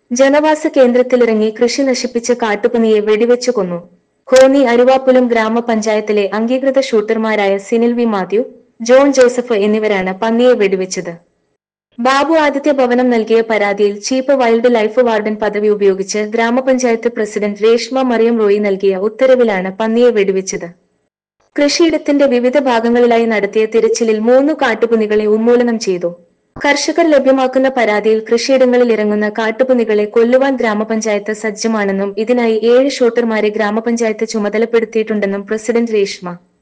ജനവാസ കേന്ദ്രത്തിലിറങ്ങി കൃഷി നശിപ്പിച്ച കാട്ടുപന്നിയെ വെടിവെച്ചു കൊന്നു കോന്നി അരുവാപ്പുലം ഗ്രാമപഞ്ചായത്തിലെ അംഗീകൃത ഷൂട്ടർമാരായ Sinil V Mathew John Joseph എന്നിവരാണ് പന്നിയെ വെടിവെച്ചത് ബാബു ആദിത്യ ഭവനം നൽകിയ പരാതിയിൽ ചീഫ് വൈൽഡ് ലൈഫ് വാർഡൻ പദവി ഉപയോഗിച്ച് ഗ്രാമപഞ്ചായത്ത് പ്രസിഡന്റ് രേഷ്മ മറിയം റോയി നൽകിയ ഉത്തരവിലാണ് പന്നിയെ വെടിവെച്ചത് കൃഷിയിടത്തിന്റെ വിവിധ ഭാഗങ്ങളിലായി നടത്തിയ തിരച്ചിലിൽ മൂന്ന് കാട്ടുപന്നികളെ ഉന്മൂലനം ചെയ്തു കർഷകർ ലഭ്യമാക്കുന്ന പരാതിയിൽ കൃഷിയിടങ്ങളിൽ ഇറങ്ങുന്ന കാട്ടുപന്നികളെ കൊല്ലുവാൻ ഗ്രാമപഞ്ചായത്ത് സജ്ജമാണെന്നും ഇതിനായി ഏഴ് ഷൂട്ടർമാരെ ഗ്രാമപഞ്ചായത്ത് ചുമതലപ്പെടുത്തിയിട്ടുണ്ടെന്നും പ്രസിഡന്റ് രേഷ്മ